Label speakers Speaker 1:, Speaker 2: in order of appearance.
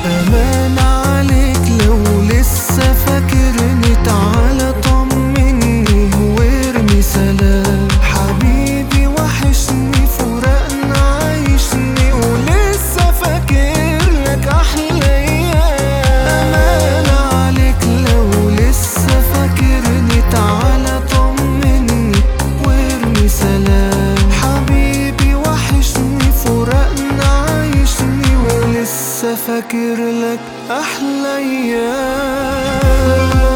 Speaker 1: أمان عليك لو لسه فاكرني تعالى طمني وارمي سلام حبيبي وحشني فراقنا عايشني ولسه فاكر لك أحلى أيام أمان عليك لو لسه فاكرني تعالى طمني وارمي سلام حبيبي وحشني فراقنا عايشني ولسه فاكر لك أحلى أيام